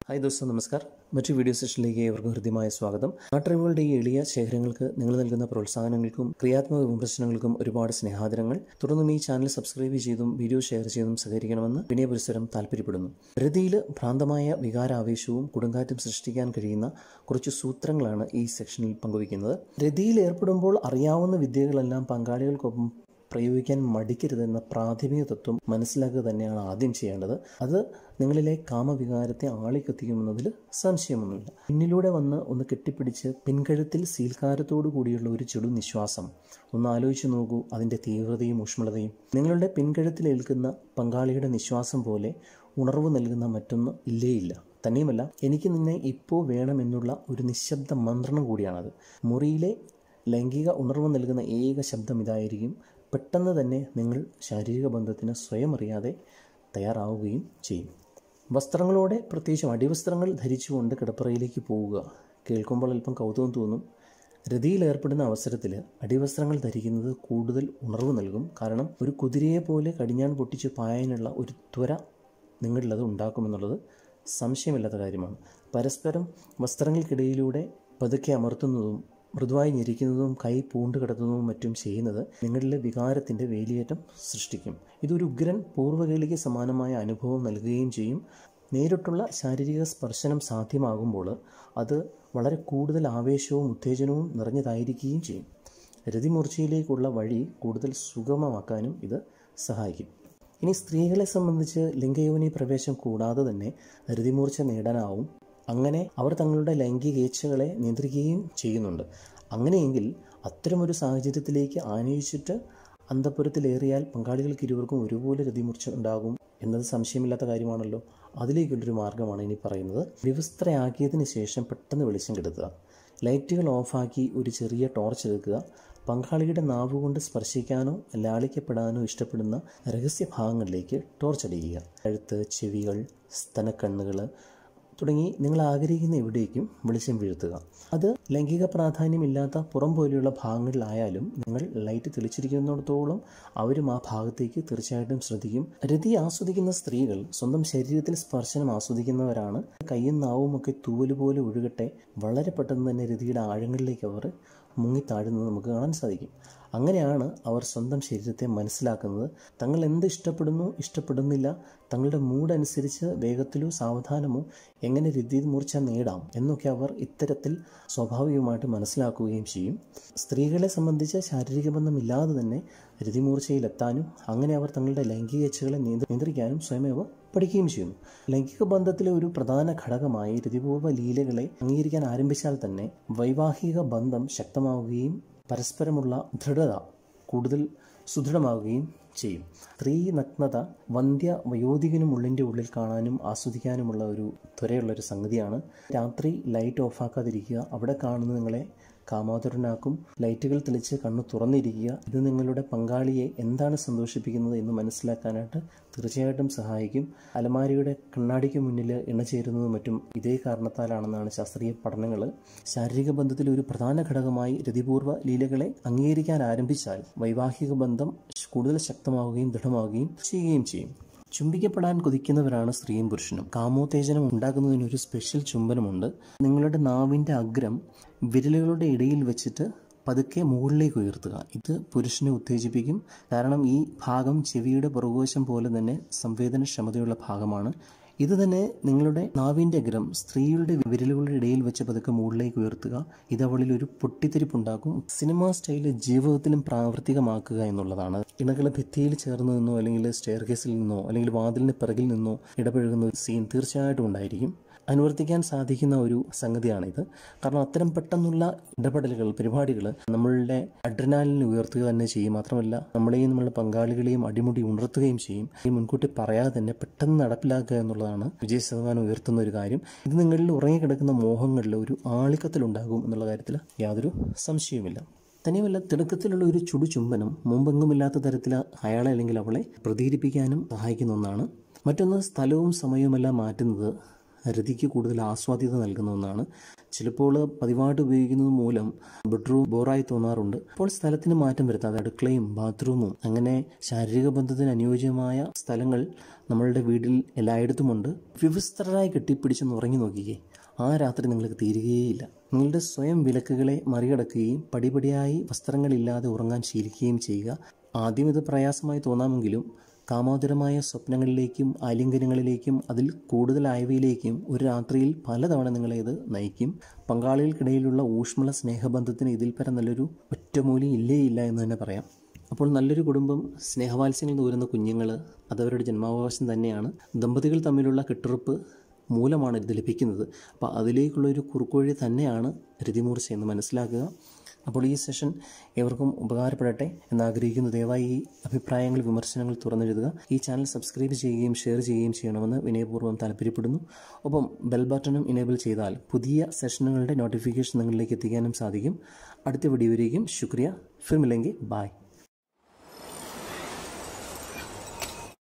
hi ദോസ്തോ നമസ്കാർ മറ്റു video സെഷനിലേക്ക് ഏവർക്കും ഹൃദ്യമായ സ്വാഗതം നാട്ടറിവുകളുടെ ഈ എളിയ ശേഖരങ്ങൾക്ക് നിങ്ങൾ നൽകുന്ന പ്രോത്സാഹനങ്ങൾക്കും ക്രിയാത്മക വിമർശനങ്ങൾക്കും ഒരുപാട് സ്നേഹാദരങ്ങൾ തുടർന്നും ഈ ചാനൽ സബ്സ്ക്രൈബ് ചെയ്തും വീഡിയോ ഷെയർ ചെയ്തും സഹകരിക്കണമെന്ന് വിനയപരിസരം താല്പര്യപ്പെടുന്നു രതിയിൽ ഭ്രാന്തമായ വികാരാവേശവും കൊടുങ്കാറ്റും സൃഷ്ടിക്കാൻ കഴിയുന്ന കുറച്ച് സൂത്രങ്ങളാണ് ഈ സെക്ഷനിൽ പങ്കുവയ്ക്കുന്നത് രതിയിൽ ഏർപ്പെടുമ്പോൾ അറിയാവുന്ന വിദ്യകളെല്ലാം പങ്കാളികൾക്കൊപ്പം പ്രയോഗിക്കാൻ മടിക്കരുതെന്ന പ്രാഥമിക തത്വം മനസ്സിലാക്കുക തന്നെയാണ് ആദ്യം ചെയ്യേണ്ടത് അത് നിങ്ങളിലെ കാമവികാരത്തെ ആളിക്കത്തിക്കുമെന്നതിൽ സംശയമൊന്നുമില്ല പിന്നിലൂടെ വന്ന് ഒന്ന് കെട്ടിപ്പിടിച്ച് പിൻകഴുത്തിൽ സീൽക്കാരത്തോടു കൂടിയുള്ള ഒരു ചെടു നിശ്വാസം ഒന്ന് ആലോചിച്ച് നോക്കൂ അതിൻ്റെ തീവ്രതയും ഊഷ്മളതയും നിങ്ങളുടെ പിൻകഴുത്തിൽ ഏൽക്കുന്ന പങ്കാളിയുടെ നിശ്വാസം പോലെ ഉണർവ് നൽകുന്ന മറ്റൊന്ന് ഇല്ലേയില്ല തന്നെയുമല്ല എനിക്ക് നിന്നെ ഇപ്പോൾ വേണമെന്നുള്ള ഒരു നിശബ്ദ മന്ത്രണം കൂടിയാണത് മുറിയിലെ ലൈംഗിക ഉണർവ് നൽകുന്ന ഏക ശബ്ദം ഇതായിരിക്കും പെട്ടെന്ന് തന്നെ നിങ്ങൾ ശാരീരിക ബന്ധത്തിന് സ്വയം അറിയാതെ തയ്യാറാവുകയും ചെയ്യും വസ്ത്രങ്ങളോടെ പ്രത്യേകിച്ചും അടിവസ്ത്രങ്ങൾ ധരിച്ചുകൊണ്ട് കിടപ്പറയിലേക്ക് പോവുക കേൾക്കുമ്പോൾ അല്പം കൗതുകം തോന്നും രതിയിൽ ഏർപ്പെടുന്ന അവസരത്തിൽ അടിവസ്ത്രങ്ങൾ ധരിക്കുന്നത് കൂടുതൽ ഉണർവ് നൽകും കാരണം ഒരു കുതിരയെ പോലെ കടിഞ്ഞാൻ പൊട്ടിച്ച് പായാനുള്ള ഒരു ത്വര നിങ്ങളിലത് ഉണ്ടാക്കുമെന്നുള്ളത് സംശയമില്ലാത്ത കാര്യമാണ് പരസ്പരം വസ്ത്രങ്ങൾക്കിടയിലൂടെ പതുക്കെ അമർത്തുന്നതും മൃദുവായി ഞെരിക്കുന്നതും കൈ പൂണ്ട് കിടത്തുന്നതും മറ്റും ചെയ്യുന്നത് നിങ്ങളിലെ വികാരത്തിൻ്റെ വേലിയേറ്റം സൃഷ്ടിക്കും ഇതൊരു ഉഗ്രൻ പൂർവ്വകേളിക്ക് സമാനമായ അനുഭവം നൽകുകയും ചെയ്യും നേരിട്ടുള്ള ശാരീരിക സ്പർശനം സാധ്യമാകുമ്പോൾ അത് വളരെ കൂടുതൽ ആവേശവും ഉത്തേജനവും നിറഞ്ഞതായിരിക്കുകയും ചെയ്യും രതിമൂർച്ചയിലേക്കുള്ള വഴി കൂടുതൽ സുഗമമാക്കാനും ഇത് സഹായിക്കും ഇനി സ്ത്രീകളെ സംബന്ധിച്ച് ലിംഗയോനി പ്രവേശം കൂടാതെ തന്നെ രതിമൂർച്ച നേടാനാവും അങ്ങനെ അവർ തങ്ങളുടെ ലൈംഗിക ഇച്ഛകളെ നിയന്ത്രിക്കുകയും ചെയ്യുന്നുണ്ട് അങ്ങനെയെങ്കിൽ അത്തരമൊരു സാഹചര്യത്തിലേക്ക് ആനയിച്ചിട്ട് അന്തപുരത്തിലേറിയാൽ പങ്കാളികൾക്ക് ഇരുവർക്കും ഒരുപോലെ രതിമൂർച്ച ഉണ്ടാകും എന്നത് സംശയമില്ലാത്ത കാര്യമാണല്ലോ അതിലേക്കുള്ളൊരു മാർഗ്ഗമാണ് ഇനി പറയുന്നത് വിവസ്ത്രയാക്കിയതിന് ശേഷം പെട്ടെന്ന് വെളിച്ചം കെടുത്തുക ലൈറ്റുകൾ ഓഫാക്കി ഒരു ചെറിയ ടോർച്ച് എടുക്കുക പങ്കാളിയുടെ നാവുകൊണ്ട് സ്പർശിക്കാനോ ലാളിക്കപ്പെടാനോ ഇഷ്ടപ്പെടുന്ന രഹസ്യ ഭാഗങ്ങളിലേക്ക് ടോർച്ച് അടിക്കുക കഴുത്ത് ചെവികൾ സ്തനക്കണ്ണുകൾ തുടങ്ങി നിങ്ങൾ ആഗ്രഹിക്കുന്ന എവിടേക്കും വെളിച്ചം വീഴ്ത്തുക അത് ലൈംഗിക പ്രാധാന്യമില്ലാത്ത പുറം പോലെയുള്ള ഭാഗങ്ങളിലായാലും നിങ്ങൾ ലൈറ്റ് തെളിച്ചിരിക്കുന്നിടത്തോളം അവരും ആ ഭാഗത്തേക്ക് തീർച്ചയായിട്ടും ശ്രദ്ധിക്കും രതി ആസ്വദിക്കുന്ന സ്ത്രീകൾ സ്വന്തം ശരീരത്തിൽ സ്പർശനം ആസ്വദിക്കുന്നവരാണ് കയ്യും നാവും ഒക്കെ തൂവല് പോലെ ഒഴുകട്ടെ വളരെ പെട്ടെന്ന് തന്നെ രതിയുടെ ആഴങ്ങളിലേക്ക് അവർ മുങ്ങിത്താഴുന്നത് നമുക്ക് കാണാൻ സാധിക്കും അങ്ങനെയാണ് അവർ സ്വന്തം ശരീരത്തെ മനസ്സിലാക്കുന്നത് തങ്ങൾ എന്ത് ഇഷ്ടപ്പെടുന്നു ഇഷ്ടപ്പെടുന്നില്ല തങ്ങളുടെ മൂഡ് അനുസരിച്ച് വേഗത്തിലോ സാവധാനമോ എങ്ങനെ രതിമൂർച്ച നേടാം എന്നൊക്കെ അവർ ഇത്തരത്തിൽ സ്വാഭാവികമായിട്ട് മനസ്സിലാക്കുകയും ചെയ്യും സ്ത്രീകളെ സംബന്ധിച്ച് ശാരീരിക ബന്ധമില്ലാതെ തന്നെ രതിമൂർച്ചയിലെത്താനും അങ്ങനെ അവർ തങ്ങളുടെ ലൈംഗിക ഇച്ഛകളെ നിയന്ത്രിക്കാനും സ്വയമേവ പഠിക്കുകയും ചെയ്യുന്നു ലൈംഗിക ബന്ധത്തിലെ ഒരു പ്രധാന ഘടകമായി രതിപൂർവ്വ ലീലകളെ അംഗീകരിക്കാൻ ആരംഭിച്ചാൽ തന്നെ വൈവാഹിക ബന്ധം ശക്തമാവുകയും പരസ്പരമുള്ള ദൃഢത കൂടുതൽ സുദൃഢമാവുകയും ചെയ്യും സ്ത്രീ നഗ്നത വന്ധ്യ വയോധികനും ഉള്ളിൻ്റെ ഉള്ളിൽ കാണാനും ആസ്വദിക്കാനുമുള്ള ഒരു ത്വരയുള്ള ഒരു സംഗതിയാണ് രാത്രി ലൈറ്റ് ഓഫാക്കാതിരിക്കുക അവിടെ കാണുന്ന നിങ്ങളെ കാമാതുരനാക്കും ലൈറ്റുകൾ തെളിച്ച് കണ്ണ് തുറന്നിരിക്കുക ഇത് നിങ്ങളുടെ പങ്കാളിയെ എന്താണ് സന്തോഷിപ്പിക്കുന്നത് എന്ന് മനസ്സിലാക്കാനായിട്ട് തീർച്ചയായിട്ടും സഹായിക്കും അലമാരിയുടെ കണ്ണാടിക്ക് മുന്നിൽ ഇണചേരുന്നതും മറ്റും ഇതേ കാരണത്താലാണെന്നാണ് ശാസ്ത്രീയ പഠനങ്ങൾ ശാരീരിക ബന്ധത്തിലെ ഒരു പ്രധാന ഘടകമായി രതിപൂർവ്വ ലീലകളെ അംഗീകരിക്കാൻ ആരംഭിച്ചാൽ വൈവാഹിക ബന്ധം കൂടുതൽ ശക്തമാവുകയും ദൃഢമാവുകയും ചെയ്യുകയും ചെയ്യും ചുംബിക്കപ്പെടാൻ കൊതിക്കുന്നവരാണ് സ്ത്രീയും പുരുഷനും കാമോത്തേജനം ഉണ്ടാക്കുന്നതിന് ഒരു സ്പെഷ്യൽ ചുംബനമുണ്ട് നിങ്ങളുടെ നാവിൻ്റെ അഗ്രം വിരലുകളുടെ ഇടയിൽ വെച്ചിട്ട് പതുക്കെ മുകളിലേക്ക് ഉയർത്തുക ഇത് പുരുഷനെ ഉത്തേജിപ്പിക്കും കാരണം ഈ ഭാഗം ചെവിയുടെ പുറകുവശം പോലെ തന്നെ സംവേദനക്ഷമതയുള്ള ഭാഗമാണ് ഇത് തന്നെ നിങ്ങളുടെ നാവിൻ്റെ അഗ്രം സ്ത്രീയുടെ വിരലുകളുടെ ഇടയിൽ വെച്ച് പതുക്കെ മുകളിലേക്ക് ഉയർത്തുക ഇത് അവളിൽ ഒരു പൊട്ടിത്തെരിപ്പുണ്ടാക്കും സിനിമാ സ്റ്റൈല് ജീവിതത്തിലും പ്രാവർത്തികമാക്കുക എന്നുള്ളതാണ് ഇണകളെ ഭിത്തിയിൽ ചേർന്ന് നിന്നോ അല്ലെങ്കിൽ സ്റ്റെയർ കേസിൽ നിന്നോ അല്ലെങ്കിൽ വാതിലിന് പിറകിൽ നിന്നോ ഇടപഴകുന്ന ഒരു സീൻ തീർച്ചയായിട്ടും ഉണ്ടായിരിക്കും അനുവർത്തിക്കാൻ സാധിക്കുന്ന ഒരു സംഗതിയാണിത് കാരണം അത്തരം പെട്ടെന്നുള്ള ഇടപെടലുകൾ പരിപാടികൾ നമ്മളുടെ അഡ്രനാലിനെ ഉയർത്തുക തന്നെ ചെയ്യും മാത്രമല്ല നമ്മളെയും നമ്മളുടെ പങ്കാളികളെയും അടിമുടി ഉണർത്തുകയും ചെയ്യും ഈ മുൻകൂട്ടി പറയാതെ തന്നെ പെട്ടെന്ന് നടപ്പിലാക്കുക എന്നുള്ളതാണ് വിജയ ശതമാനം ഉയർത്തുന്ന ഒരു കാര്യം ഇത് നിങ്ങളിൽ ഉറങ്ങിക്കിടക്കുന്ന മോഹങ്ങളിൽ ഒരു ആളിക്കത്തിലുണ്ടാകും എന്നുള്ള കാര്യത്തിൽ യാതൊരു സംശയവുമില്ല തന്നെയുമല്ല തിടുക്കത്തിലുള്ള ഒരു ചുടു ചുംബനം മുമ്പെങ്ങുമില്ലാത്ത തരത്തിൽ അയാളെ അല്ലെങ്കിൽ അവളെ പ്രതീരിപ്പിക്കാനും സഹായിക്കുന്ന ഒന്നാണ് മറ്റൊന്ന് സ്ഥലവും സമയവുമെല്ലാം മാറ്റുന്നത് രതിക്ക് കൂടുതൽ ആസ്വാദ്യത നൽകുന്ന ഒന്നാണ് ചിലപ്പോൾ പതിവായിട്ട് ഉപയോഗിക്കുന്നത് മൂലം ബെഡ്റൂം ബോറായി തോന്നാറുണ്ട് അപ്പോൾ സ്ഥലത്തിന് മാറ്റം വരുത്താതെ അടുക്കളയും ബാത്റൂമും അങ്ങനെ ശാരീരിക ബന്ധത്തിന് അനുയോജ്യമായ സ്ഥലങ്ങൾ നമ്മളുടെ വീട്ടിൽ എല്ലായിടത്തുമുണ്ട് വിവസ്ത്രരായി കെട്ടിപ്പിടിച്ചൊന്ന് ഉറങ്ങി നോക്കിക്കേ ആ രാത്രി നിങ്ങൾക്ക് തീരുകയേയില്ല നിങ്ങളുടെ സ്വയം വിലക്കുകളെ മറികടക്കുകയും പടിപടിയായി വസ്ത്രങ്ങളില്ലാതെ ഉറങ്ങാൻ ശീലിക്കുകയും ചെയ്യുക ആദ്യം ഇത് പ്രയാസമായി തോന്നാമെങ്കിലും കാമോദരമായ സ്വപ്നങ്ങളിലേക്കും ആലിംഗനങ്ങളിലേക്കും അതിൽ കൂടുതലായവയിലേക്കും ഒരു രാത്രിയിൽ പലതവണ നിങ്ങളെ ഇത് നയിക്കും പങ്കാളികൾക്കിടയിലുള്ള ഊഷ്മള സ്നേഹബന്ധത്തിന് ഇതിൽ പരം നല്ലൊരു ഒറ്റമൂലി ഇല്ലേ ഇല്ല എന്ന് തന്നെ പറയാം അപ്പോൾ നല്ലൊരു കുടുംബം സ്നേഹവാത്സ്യങ്ങൾ ദൂരുന്ന കുഞ്ഞുങ്ങൾ അതവരുടെ ജന്മാവകാശം തന്നെയാണ് ദമ്പതികൾ തമ്മിലുള്ള കെട്ടുറപ്പ് മൂലമാണ് ഇത് ലഭിക്കുന്നത് അപ്പോൾ അതിലേക്കുള്ള ഒരു കുറുക്കുവഴി തന്നെയാണ് രതിമൂർച്ച എന്ന് മനസ്സിലാക്കുക അപ്പോൾ ഈ സെഷൻ ഏവർക്കും ഉപകാരപ്പെടട്ടെ എന്നാഗ്രഹിക്കുന്ന ദയവായി ഈ അഭിപ്രായങ്ങൾ വിമർശനങ്ങൾ തുറന്നെഴുതുക ഈ ചാനൽ സബ്സ്ക്രൈബ് ചെയ്യുകയും ഷെയർ ചെയ്യുകയും ചെയ്യണമെന്ന് വിനയപൂർവ്വം താല്പര്യപ്പെടുന്നു ഒപ്പം ബെൽ ബട്ടണും ഇനേബിൾ ചെയ്താൽ പുതിയ സെഷനുകളുടെ നോട്ടിഫിക്കേഷൻ നിങ്ങളിലേക്ക് എത്തിക്കാനും സാധിക്കും അടുത്ത വീഡിയോയിലേക്കും ശുക്രിയ ഫിർമില്ലെങ്കിൽ ബായ്